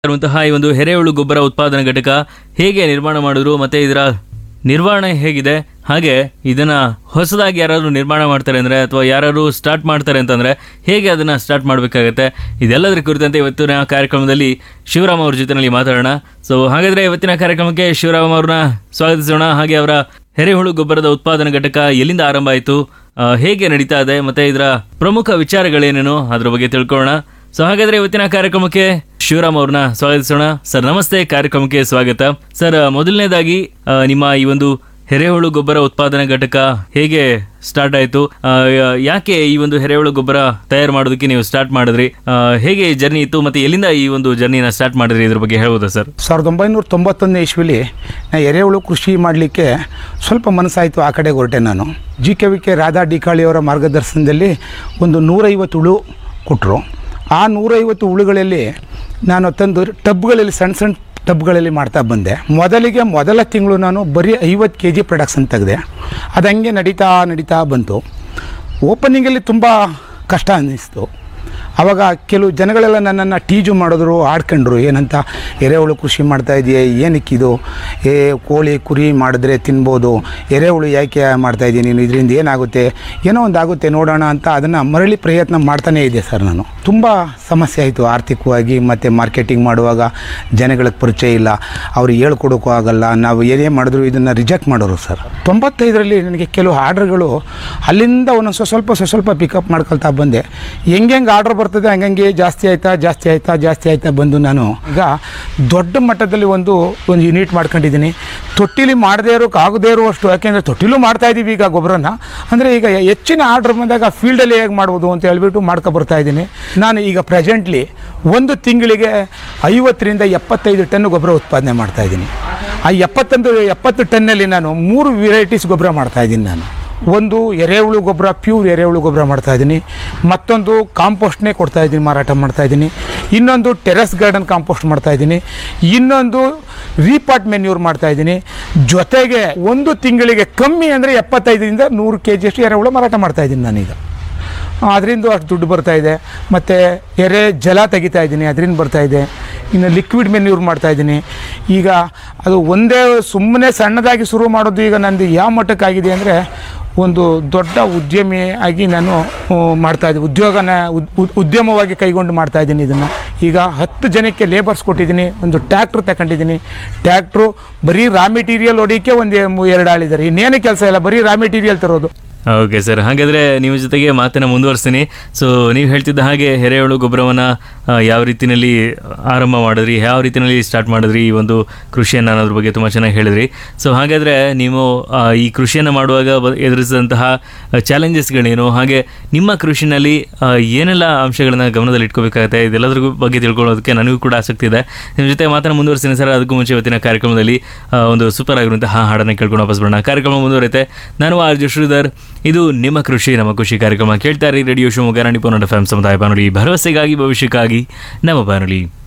ಇರುವಂತಹ ಈ ಒಂದು ಎರೆಹುಳು ಗೊಬ್ಬರ ಉತ್ಪಾದನಾ ಘಟಕ ಹೇಗೆ ನಿರ್ಮಾಣ ಮಾಡಿದ್ರು ಮತ್ತೆ ಇದರ ನಿರ್ವಹಣೆ ಹೇಗಿದೆ ಹಾಗೆ ಇದನ್ನ ಹೊಸದಾಗಿ ಯಾರಾದ್ರು ನಿರ್ಮಾಣ ಮಾಡ್ತಾರೆ ಅಂದ್ರೆ ಅಥವಾ ಯಾರಾದ್ರು ಸ್ಟಾರ್ಟ್ ಮಾಡ್ತಾರೆ ಅಂತಂದ್ರೆ ಹೇಗೆ ಅದನ್ನ ಸ್ಟಾರ್ಟ್ ಮಾಡಬೇಕಾಗತ್ತೆ ಇದೆಲ್ಲದರ ಕುರಿತಂತೆ ಇವತ್ತಿನ ಕಾರ್ಯಕ್ರಮದಲ್ಲಿ ಶಿವರಾಮ್ ಅವ್ರ ಜೊತೆನಲ್ಲಿ ಮಾತಾಡೋಣ ಸೊ ಹಾಗಾದ್ರೆ ಇವತ್ತಿನ ಕಾರ್ಯಕ್ರಮಕ್ಕೆ ಶಿವರಾಮ್ ಅವ್ರನ್ನ ಸ್ವಾಗತಿಸೋಣ ಹಾಗೆ ಅವರ ಎರೆಹುಳು ಗೊಬ್ಬರದ ಉತ್ಪಾದನಾ ಘಟಕ ಎಲ್ಲಿಂದ ಆರಂಭ ಆಯಿತು ಆ, ಹೇಗೆ ನಡೀತಾ ಇದೆ ಮತ್ತೆ ಇದರ ಪ್ರಮುಖ ವಿಚಾರಗಳೇನೇನು ಅದ್ರ ಬಗ್ಗೆ ತಿಳ್ಕೊಳ್ಳೋಣ ಸೊ ಹಾಗಾದ್ರೆ ಇವತ್ತಿನ ಕಾರ್ಯಕ್ರಮಕ್ಕೆ ಶಿವರಾಮ್ ಅವ್ರನ್ನ ಸ್ವಾಗತಿಸೋಣ ಸರ್ ನಮಸ್ತೆ ಕಾರ್ಯಕ್ರಮಕ್ಕೆ ಸ್ವಾಗತ ಸರ್ ಮೊದಲನೇದಾಗಿ ಆ, ನಿಮ್ಮ ಈ ಒಂದು ಎರೆಹುಳು ಗೊಬ್ಬರ ಉತ್ಪಾದನಾ ಘಟಕ ಹೇಗೆ ಸ್ಟಾರ್ಟ್ ಆಯಿತು ಯಾಕೆ ಈ ಒಂದು ಎರೆಹುಳು ಗೊಬ್ಬರ ತಯಾರು ಮಾಡೋದಕ್ಕೆ ನೀವು ಸ್ಟಾರ್ಟ್ ಮಾಡಿದ್ರಿ ಆ, ಹೇಗೆ ಜರ್ನಿ ಇತ್ತು ಮತ್ತೆ ಎಲ್ಲಿಂದ ಈ ಒಂದು ಜರ್ನಿನ ಸ್ಟಾರ್ಟ್ ಮಾಡಿದ್ರಿ ಇದ್ರ ಬಗ್ಗೆ ಹೇಳ್ಬೋದಾ ಸರ್ ಸಾವಿರದ ಒಂಬೈನೂರ ತೊಂಬತ್ತೊಂದನೇ ಇಸ್ವಿಲಿ ನಾ ಎರೆಹುಳು ಕೃಷಿ ಮಾಡಲಿಕ್ಕೆ ಸ್ವಲ್ಪ ಮನಸ್ಸಾಯಿತು ಆ ಕಡೆಗೆ ಹೊರಟೆ ನಾನು G K V K Radha ಡಿಕಾಳಿಯವರ ಮಾರ್ಗದರ್ಶನದಲ್ಲಿ ಒಂದು ನೂರೈವತ್ತು ಹುಳು ಕೊಟ್ಟರು ಆ ನೂರೈವತ್ತು ಹುಳುಗಳಲ್ಲಿ ನಾನು ತಂದು ಟಬ್ಗಳಲ್ಲಿ ಸಣ್ಣ ಸಣ್ಣ ಟಬ್ಗಳಲ್ಲಿ ಮಾಡ್ತಾ ಬಂದೆ ಮೊದಲಿಗೆ ಮೊದಲ ತಿಂಗಳು ನಾನು ಬರೀ ಐವತ್ತು ಕೆ ಜಿ ಪ್ರೊಡಕ್ಷನ್ ತೆಗೆದೆ ಅದು ಹಂಗೆ ನಡೀತಾ ನಡೀತಾ ಬಂತು ಓಪನಿಂಗಲ್ಲಿ ತುಂಬ ಕಷ್ಟ ಅನ್ನಿಸ್ತು ಆವಾಗ ಕೆಲವು ಜನಗಳೆಲ್ಲ ನನ್ನನ್ನು ಟೀಜು ಮಾಡಿದ್ರು ಆಡ್ಕೊಂಡ್ರು ಏನಂತ ಎರೆಹುಳು ಕೃಷಿ ಮಾಡ್ತಾ ಇದೆಯೇ ಏನಕ್ಕಿದು ಏ ಕೋಳಿ ಕುರಿ ಮಾಡಿದ್ರೆ ತಿನ್ಬೋದು ಎರೆಹುಳು ಯಾಕೆ ಮಾಡ್ತಾ ಇದ್ದೀನಿ ನೀನು ಇದರಿಂದ ಏನಾಗುತ್ತೆ ಏನೋ ಒಂದು ಆಗುತ್ತೆ ನೋಡೋಣ ಅಂತ ಅದನ್ನು ಮರಳಿ ಪ್ರಯತ್ನ ಮಾಡ್ತಾನೇ ಇದೆ ಸರ್ ನಾನು ತುಂಬ ಸಮಸ್ಯೆ ಆಯಿತು ಆರ್ಥಿಕವಾಗಿ ಮತ್ತು ಮಾರ್ಕೆಟಿಂಗ್ ಮಾಡುವಾಗ ಜನಗಳಿಗೆ ಪರಿಚಯ ಇಲ್ಲ ಅವ್ರು ಹೇಳ್ಕೊಡೋಕ್ಕೂ ಆಗಲ್ಲ ನಾವು ಏನೇ ಮಾಡಿದ್ರು ಇದನ್ನು ರಿಜೆಕ್ಟ್ ಮಾಡೋರು ಸರ್ ತೊಂಬತ್ತೈದರಲ್ಲಿ ನನಗೆ ಕೆಲವು ಆರ್ಡ್ರ್ಗಳು ಅಲ್ಲಿಂದ ಒಂದೊಂದು ಸ್ವ- ಸ್ವಲ್ಪ ಸ್ವ- ಸ್ವಲ್ಪ ಪಿಕಪ್ ಮಾಡ್ಕೊಳ್ತಾ ಬಂದೆ ಹೆಂಗೆ ಹೆಂಗೆ ಆರ್ಡ್ರ್ ಬರ್ತದೆ ಹಂಗಂಗೆ ಜಾಸ್ತಿ ಆಯ್ತಾ ಜಾಸ್ತಿ ಆಯ್ತಾ ಜಾಸ್ತಿ ಆಯ್ತಾ ಬಂದು ನಾನು ಈಗ ದೊಡ್ಡ ಮಟ್ಟದಲ್ಲಿ ಒಂದು ಒಂದು ಯೂನಿಟ್ ಮಾಡ್ಕೊಂಡಿದ್ದೀನಿ ತೊಟ್ಟಿಲಿ ಮಾಡದೇ ಇರೋಕೆ ಆಗದೇ ಇರುವಷ್ಟು ಯಾಕೆಂದರೆ ತೊಟ್ಟಿಲೂ ಮಾಡ್ತಾ ಇದ್ದೀವಿ ಈಗ ಗೊಬ್ಬರನ ಅಂದರೆ ಈಗ ಹೆಚ್ಚಿನ ಆರ್ಡ್ರ್ ಬಂದಾಗ ಫೀಲ್ಡಲ್ಲಿ ಹೇಗೆ ಮಾಡ್ಬೋದು ಅಂತ ಹೇಳ್ಬಿಟ್ಟು ಮಾಡ್ಕೊ ಬರ್ತಾ ಇದ್ದೀನಿ ನಾನು ಈಗ ಪ್ರೆಸೆಂಟ್ಲಿ ಒಂದು ತಿಂಗಳಿಗೆ ಐವತ್ತರಿಂದ ಎಪ್ಪತ್ತೈದು ಟನ್ ಗೊಬ್ಬರ ಉತ್ಪಾದನೆ ಮಾಡ್ತಾ ಇದ್ದೀನಿ ಆ ಎಪ್ಪತ್ತೊಂದು ಎಪ್ಪತ್ತು ಟನ್ನಲ್ಲಿ ನಾನು ಮೂರು ವೆರೈಟೀಸ್ ಗೊಬ್ಬರ ಮಾಡ್ತಾ ಇದ್ದೀನಿ ನಾನು ಒಂದು ಎರೆಹುಳು ಗೊಬ್ಬರ ಪ್ಯೂರ್ ಎರೆಹುಳು ಗೊಬ್ಬರ ಮಾಡ್ತಾ ಇದ್ದೀನಿ ಮತ್ತೊಂದು ಕಾಂಪೋಸ್ಟ್ನೇ ಕೊಡ್ತಾ ಇದ್ದೀನಿ ಮಾರಾಟ ಮಾಡ್ತಾ ಇದ್ದೀನಿ ಇನ್ನೊಂದು ಟೆರೆಸ್ ಗಾರ್ಡನ್ ಕಾಂಪೋಸ್ಟ್ ಮಾಡ್ತಾ ಇದ್ದೀನಿ ಇನ್ನೊಂದು ರೀಪಾಟ್ ಮೆನ್ಯೂರ್ ಮಾಡ್ತಾ ಇದ್ದೀನಿ ಜೊತೆಗೆ ಒಂದು ತಿಂಗಳಿಗೆ ಕಮ್ಮಿ ಅಂದರೆ ಎಪ್ಪತ್ತೈದರಿಂದ ನೂರು ಕೆ ಜಿಯಷ್ಟು ಎರೆಹುಳು ಮಾರಾಟ ಮಾಡ್ತಾ ಇದ್ದೀನಿ ನಾನೀಗ ಅದರಿಂದ ಅಷ್ಟು ದುಡ್ಡು ಬರ್ತಾ ಇದೆ ಮತ್ತು ಎರೆ ಜಲ ತೆಗಿತಾ ಇದ್ದೀನಿ ಅದರಿಂದ ಬರ್ತಾ ಇದೆ ಇನ್ನು ಲಿಕ್ವಿಡ್ ಮೆನ್ಯೂರ್ ಮಾಡ್ತಾ ಇದ್ದೀನಿ ಈಗ ಅದು ಒಂದೇ ಸುಮ್ಮನೆ ಸಣ್ಣದಾಗಿ ಶುರು ಮಾಡೋದು ಈಗ ನಂದು ಯಾವ ಮಟ್ಟಕ್ಕಾಗಿದೆ ಅಂದರೆ ಒಂದು ದೊಡ್ಡ ಉದ್ಯಮಿ ಆಗಿ ನಾನು ಆ, ಮಾಡ್ತಾ ಇದ್ದೀನಿ ಉದ್ಯೋಗನ ಉದ್- ಉದ್- ಉದ್ಯಮವಾಗಿ ಕೈಗೊಂಡು ಮಾಡ್ತಾ ಇದ್ದೀನಿ ಇದನ್ನು ಈಗ ಹತ್ತು ಜನಕ್ಕೆ ಲೇಬರ್ಸ್ ಕೊಟ್ಟಿದ್ದೀನಿ ಒಂದು ಟ್ಯಾಕ್ಟ್ರ್ ತಗೊಂಡಿದ್ದೀನಿ ಟ್ಯಾಕ್ಟ್ರು ಬರೀ ರಾ ಮೆಟೀರಿಯಲ್ ಹೊಡಿಯೋಕ್ಕೆ ಒಂದು ಎರಡು ಆಳಿದ್ದಾರೆ ಇನ್ನೇನು ಕೆಲಸ ಇಲ್ಲ ಬರೀ ರಾ ಮೆಟೀರಿಯಲ್ ತರೋದು ಓಕೆ ಸರ್ ಹಾಗಾದ್ರೆ ನಿಮ್ಮ ಜೊತೆಗೆ ಮಾತನ್ನ ಮುಂದುವರಿಸ್ತೀನಿ ಸೊ ನೀವು ಹೇಳ್ತಿದ್ದ ಹಾಗೆ ಎರೆಹುಳು ಗೊಬ್ಬರವನ್ನ ಆ, ಯಾವ ರೀತಿನಲ್ಲಿ ಆರಂಭ ಮಾಡಿದ್ರಿ ಯಾವ ರೀತಿನಲ್ಲಿ ಸ್ಟಾರ್ಟ್ ಮಾಡಿದ್ರಿ ಈ ಒಂದು ಕೃಷಿಯನ್ನು ಅನ್ನೋದ್ರ ಬಗ್ಗೆ ತುಂಬ ಚೆನ್ನಾಗಿ ಹೇಳಿದ್ರಿ ಸೊ ಹಾಗಾದ್ರೆ ನೀವು ಆ, ಈ ಕೃಷಿಯನ್ನು ಮಾಡುವಾಗ ಬ- ಎದುರಿಸಿದಂತಹ ಚಾಲೆಂಜಸ್ಗಳೇನು ಹಾಗೆ ನಿಮ್ಮ ಕೃಷಿನಲ್ಲಿ ಆ, ಏನೆಲ್ಲ ಅಂಶಗಳನ್ನ ಗಮನದಲ್ಲಿ ಇಟ್ಕೋಬೇಕಾಗುತ್ತೆ ಇದೆಲ್ಲದ್ರ ಬಗ್ಗೆ ತಿಳ್ಕೊಳ್ಳೋದಕ್ಕೆ ನನಗೂ ಕೂಡ ಆಸಕ್ತಿ ಇದೆ ನಿಮ್ಮ ಜೊತೆ ಮಾತನ್ನ ಮುಂದುವರಿಸ್ತೀನಿ ಸರ್ ಅದಕ್ಕೂ ಮುಂಚೆ ಇವತ್ತಿನ ಕಾರ್ಯಕ್ರಮದಲ್ಲಿ ಆ, ಒಂದು ಸೂಪರ್ ಆಗಿರುವಂತಹ ಹಾಡನ್ನು ಕೇಳ್ಕೊಂಡು ವಾಪಸ್ ಬರೋಣ ಕಾರ್ಯಕ್ರಮ ಮುಂದುವರಿತೆ ನಾನು ಆರ್ ಜೆ ಶ್ರೀಧರ್ ಇದು ನಿಮ್ಮ ಕೃಷಿ ನಮ್ಮ ಖುಷಿ ಕಾರ್ಯಕ್ರಮ ಕೇಳ್ತಾ ಇರಿ ರೇಡಿಯೋ ಶಿವಮೊಗ್ಗ ರಾಣಿ ಪೋನಡ ಫ್ಯಾಮ್ ಸಮುದಾಯ ಬಾನುಲಿ ಭರವಸೆಗಾಗಿ ಭವಿಷ್ಯಕ್ಕಾಗಿ ನಮ್ಮ ಬಾನುಲಿ